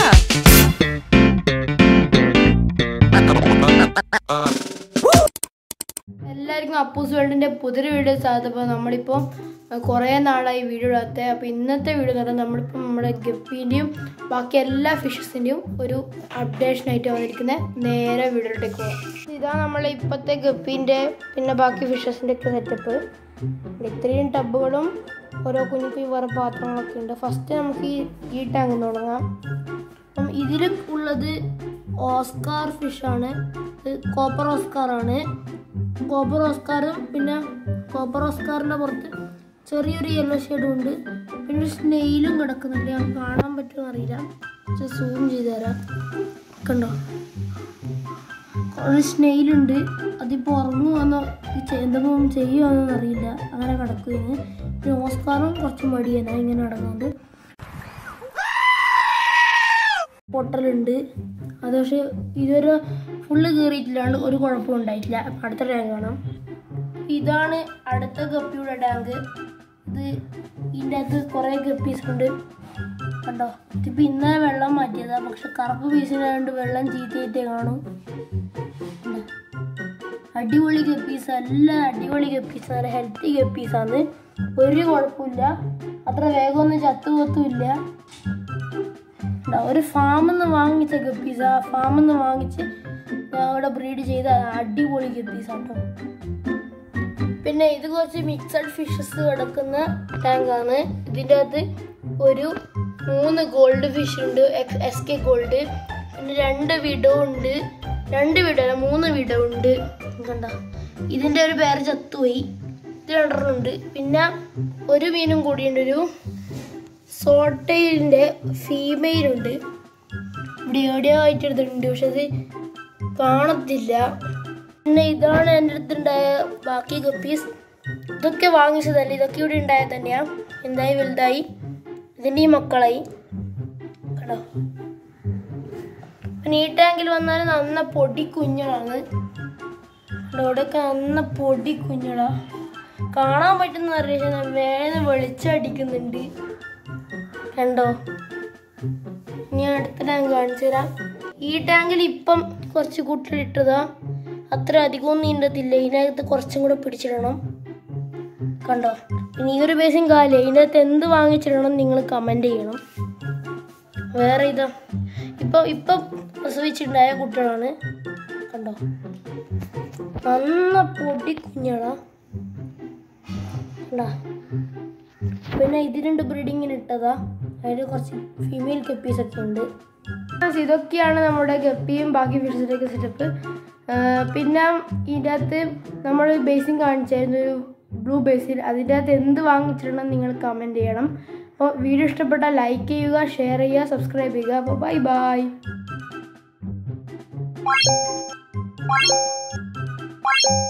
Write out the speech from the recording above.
എല്ലാവർക്കും അപ്പൂസ് വേൾഡിൻ്റെ പുതിയൊരു വീഡിയോ സാധിച്ചപ്പോൾ നമ്മളിപ്പോൾ കുറേ നാളായി വീഡിയോ ഇടാത്ത അപ്പോൾ ഇന്നത്തെ വീഡിയോ എന്ന് പറഞ്ഞാൽ നമ്മളിപ്പോൾ നമ്മുടെ ഗപ്പീൻ്റെയും ബാക്കി എല്ലാ ഫിഷസിൻ്റെയും ഒരു അപ്ഡേഷനായിട്ട് വന്നിരിക്കുന്നത് നേരെ വീഡിയോയിലേക്ക് പോകാം ഇതാണ് നമ്മളെ ഇപ്പോഴത്തെ ഗപ്പീൻ്റെ പിന്നെ ബാക്കി ഫിഷസിൻ്റെ ഒക്കെ സെറ്റപ്പ് ഇത്രയും ടബുകളും ഓരോ കുഞ്ഞു കുഞ്ഞു വേറെ പാത്രങ്ങളൊക്കെ ഉണ്ട് ഫസ്റ്റ് നമുക്ക് ഈ ഈ ടാങ്ക് തുടങ്ങാം അപ്പം ഇതിൽ ഉള്ളത് ഓസ്കാർ ഫിഷാണ് ഇത് കോപ്പർ ഓസ്കാർ ആണ് കോപ്പർ ഓസ്കാറും പിന്നെ കോപ്പർ ഓസ്കാറിൻ്റെ പുറത്ത് ചെറിയൊരു യെല്ലോ ഷെയ്ഡും ഉണ്ട് പിന്നെ ഒരു സ്നെയിലും കിടക്കുന്നുണ്ട് ഞാൻ കാണാൻ പറ്റുമോ അറിയില്ല സൂം ചെയ്ത് തരാം കണ്ടോ ഒരു സ്നെയിലുണ്ട് അതിപ്പോൾ ഉറങ്ങുവാന്നോ എന്തെങ്കിലും ചെയ്യുവാന്നോ അറിയില്ല അങ്ങനെ കിടക്കുകയാണ് പിന്നെ ഓസ്കാറും കുറച്ച് മടിയാണ് ഇങ്ങനെ നടക്കുന്നുണ്ട് പൊട്ടലുണ്ട് അത് പക്ഷേ ഇതൊരു ഫുള്ള് കയറിയിട്ടില്ലാണ്ട് ഒരു കുഴപ്പവും ഉണ്ടായിട്ടില്ല അപ്പം അടുത്ത ടാങ്ക് കാണാം ഇതാണ് അടുത്ത ഗപ്പിയുടെ ടാങ്ക് ഇത് ഇതിൻ്റെ അകത്ത് കുറേ ഗപ്പീസ് ഉണ്ട് കണ്ടോ ഇതിപ്പോൾ ഇന്നലെ വെള്ളം മാറ്റിയതാണ് പക്ഷെ കറുപ്പ് പീസിനായതുകൊണ്ട് വെള്ളം ചീത്തയായിട്ടേ കാണും കണ്ടോ? അടിപൊളി ഗപ്പീസ് എല്ലാം അടിപൊളി ഗപ്പീസ് നല്ല ഹെൽത്തി ഗപ്പീസാണ് ഒരു കുഴപ്പമില്ല അത്ര വേഗമൊന്നും ചത്തുപോത്തുമില്ല ഉണ്ടോ? ഒരു ഫാമിൽ നിന്ന് വാങ്ങിച്ച ഗപ്പീസ് ആ ഫാമിൽ നിന്ന് വാങ്ങിച്ച് അവിടെ ബ്രീഡ് ചെയ്ത അടിപൊളി ഗപ്പീസ് കേട്ടോ പിന്നെ ഇത് കുറച്ച് മിക്സഡ് ഫിഷസ് കിടക്കുന്ന ടാങ്കാണ് ഇതിൻ്റെ അകത്ത് ഒരു മൂന്ന് ഗോൾഡ് ഫിഷ് ഉണ്ട് എസ് കെ ഗോൾഡ് പിന്നെ രണ്ട് വിഡോ ഉണ്ട് രണ്ട് വിഡോ അല്ല മൂന്ന് വിഡോ ഉണ്ട് കണ്ട ഇതിൻ്റെ ഒരു പേര് ചത്തുപോയി ഇത് രണ്ടെണ്ണം ഉണ്ട് പിന്നെ ഒരു മീനും കൂടിയുണ്ട് ഒരു സോട്ടയിലിൻ്റെ ഫീമെയിൽ ഉണ്ട് ഇവിടെ എവിടെയോ ആയിട്ട് എടുത്തിട്ടുണ്ട് പക്ഷെ അത് കാണത്തില്ല പിന്നെ ഇതാണ് എൻ്റെ അടുത്തുണ്ടായ ബാക്കി ഗപ്പീസ് ഇതൊക്കെ വാങ്ങിച്ചതല്ല ഇതൊക്കെ ഇവിടെ ഉണ്ടായത് തന്നെയാണ് എന്തായി വലുതായി ഇതിൻ്റെ ഈ മക്കളായി കേട്ടോ പിന്നെ ഈ ടാങ്കിൽ വന്നാൽ നന്ന പൊടി കുഞ്ഞുങ്ങളാണ് ഇവിടെയൊക്കെ നന്ന പൊടി കുഞ്ഞുങ്ങളാ കാണാൻ പറ്റുന്ന അറിയാം വേറെ വെളിച്ചടിക്കുന്നുണ്ട് കണ്ടോ ഞാൻ അടുത്ത ടാങ്ക് കാണിച്ചു തരാം ഈ ടാങ്കിൽ ഇപ്പം കുറച്ച് കൂട്ടിലിട്ടതാ അത്ര അധികമൊന്നും നീണ്ടതില്ല ഇതിനകത്ത് കുറച്ചും കൂടെ പിടിച്ചിടണം കണ്ടോ ഇനി ഈ ഒരു ബേസും കാലേ ഇതിൻ്റെ അകത്ത് എന്ത് വാങ്ങിച്ചിടണം നിങ്ങൾ കമൻറ്റ് ചെയ്യണം വേറെ ഇതാ ഇപ്പം ഇപ്പം പ്രസവിച്ചിട്ടുണ്ടായ കുട്ടികളാണ് കണ്ടോ നന്ന പൊടി കുഞ്ഞാടാ കണ്ടാ പിന്നെ ഇത് രണ്ട് ബ്രീഡിങ്ങിന് ഇട്ടതാ അതിൽ കുറച്ച് ഫീമെയിൽ ഗപ്പീസ് ഒക്കെ ഉണ്ട് Friends, ഇതൊക്കെയാണ് നമ്മുടെ ഗപ്പിയും ബാക്കി ഫിഷസിൻ്റെയൊക്കെ സെറ്റപ്പ് പിന്നെ ഇതിൻ്റെ അകത്ത് നമ്മൾ ബേസിൻ കാണിച്ചായിരുന്നു ഒരു ബ്ലൂ ബേസിൽ അതിൻ്റെ അകത്ത് എന്ത് വാങ്ങിച്ചിടണം നിങ്ങൾ കമൻറ്റ് ചെയ്യണം അപ്പോൾ വീഡിയോ ഇഷ്ടപ്പെട്ടാൽ ലൈക്ക് ചെയ്യുക ഷെയർ ചെയ്യുക സബ്സ്ക്രൈബ് ചെയ്യുക അപ്പോൾ ബൈ ബൈ